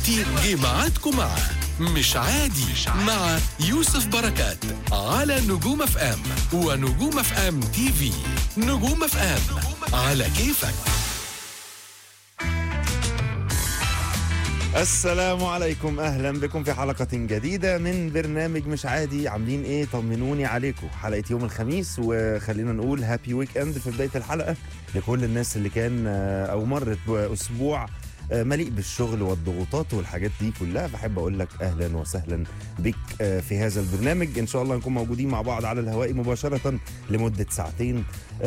دلوقتي جه ميعادكم مع مش عادي مع يوسف بركات على نجوم اف ام ونجوم اف ام تي في نجوم اف ام على كيفك السلام عليكم اهلا بكم في حلقه جديده من برنامج مش عادي عاملين ايه طمنوني عليكم حلقه يوم الخميس وخلينا نقول هابي ويك اند في بدايه الحلقه لكل الناس اللي كان آه، او مرت باسبوع آه، مليء بالشغل والضغوطات والحاجات دي كلها بحب اقول لك اهلا وسهلا بك آه، في هذا البرنامج ان شاء الله نكون موجودين مع بعض على الهواء مباشره لمده ساعتين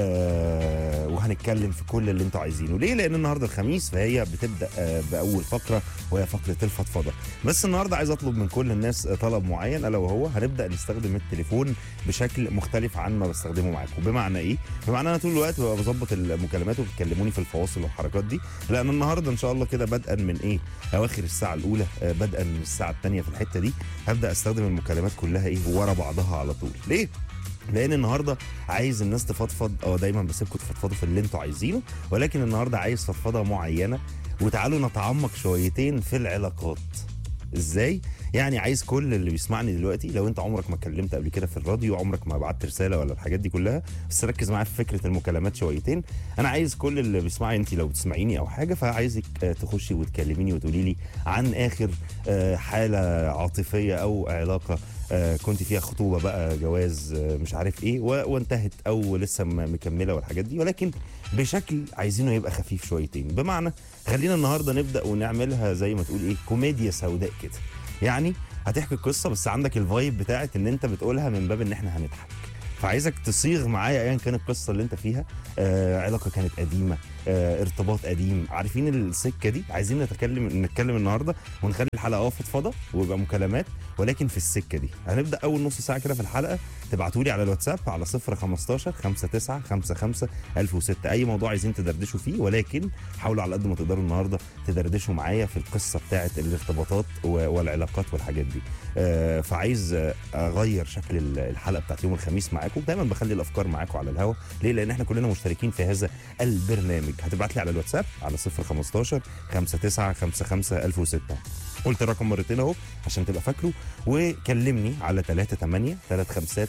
آه، وهنتكلم في كل اللي انتوا عايزينه ليه لان النهارده الخميس فهي بتبدا آه، باول فقره وهي فقره الفضفضه بس النهارده عايز اطلب من كل الناس طلب معين الا وهو هنبدا نستخدم التليفون بشكل مختلف عن ما بستخدمه معاكم بمعنى ايه بمعنى انا طول الوقت ببقى بظبط المكالمات وبتكلموني في الفواصل والحركات دي لان النهارده ان شاء الله كده بدءا من ايه اواخر الساعه الاولى آه، بدءا من الساعه الثانيه في الحته دي هبدا استخدم المكالمات كلها ايه ورا بعضها على طول ليه لان النهارده عايز الناس تفضفض اه دايما بسيبكم تفضفضوا في اللي انتوا عايزينه ولكن النهارده عايز فضفضه معينه وتعالوا نتعمق شويتين في العلاقات ازاي يعني عايز كل اللي بيسمعني دلوقتي لو انت عمرك ما اتكلمت قبل كده في الراديو عمرك ما بعت رساله ولا الحاجات دي كلها بس ركز معايا في فكره المكالمات شويتين انا عايز كل اللي بيسمعني انت لو بتسمعيني او حاجه فعايزك آه، تخشي وتكلميني وتقولي لي عن اخر آه، حاله عاطفيه او علاقه آه، كنت فيها خطوبه بقى جواز آه، مش عارف ايه و- وانتهت او لسه م- مكمله والحاجات دي ولكن بشكل عايزينه يبقى خفيف شويتين بمعنى خلينا النهارده نبدا ونعملها زي ما تقول ايه كوميديا سوداء كده يعني هتحكي القصه بس عندك الفايب بتاعت ان انت بتقولها من باب ان احنا هنضحك فعايزك تصيغ معايا ايا كان القصه اللي انت فيها آه علاقه كانت قديمه آه ارتباط قديم عارفين السكه دي عايزين نتكلم نتكلم النهارده ونخلي الحلقه اه فضفضه ويبقى مكالمات ولكن في السكه دي هنبدا اول نص ساعه كده في الحلقه تبعتوا لي على الواتساب على 015 59 55 1006 اي موضوع عايزين تدردشوا فيه ولكن حاولوا على قد ما تقدروا النهارده تدردشوا معايا في القصه بتاعه الارتباطات و- والعلاقات والحاجات دي آه، فعايز آه، اغير شكل ال- الحلقه بتاعت يوم الخميس معاكم دايما بخلي الافكار معاكم على الهوا ليه لان احنا كلنا مشتركين في هذا البرنامج هتبعت لي على الواتساب على 015 59 55 1006 قلت الرقم مرتين اهو عشان تبقى فاكره وكلمني على 38 35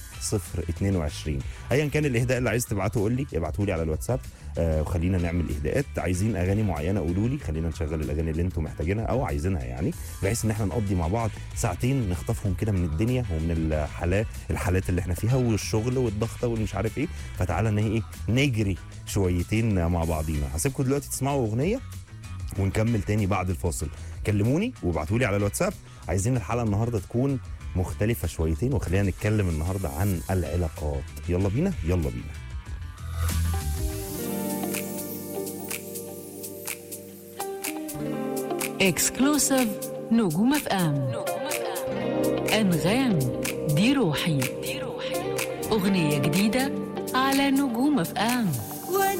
022 ايا كان الاهداء اللي عايز تبعته قول لي ابعته لي على الواتساب آه وخلينا نعمل اهداءات عايزين اغاني معينه قولوا لي خلينا نشغل الاغاني اللي انتم محتاجينها او عايزينها يعني بحيث ان احنا نقضي مع بعض ساعتين نخطفهم كده من الدنيا ومن الحالات الحالات اللي احنا فيها والشغل والضغطه والمش عارف ايه فتعالى ان ايه نجري شويتين مع بعضينا هسيبكم دلوقتي تسمعوا اغنيه ونكمل تاني بعد الفاصل كلموني وابعتوا لي على الواتساب عايزين الحلقه النهارده تكون مختلفه شويتين وخلينا نتكلم النهارده عن العلاقات يلا بينا يلا بينا اكسكلوسيف نجوم اف ام انغام دي روحي اغنيه جديده على نجوم اف ام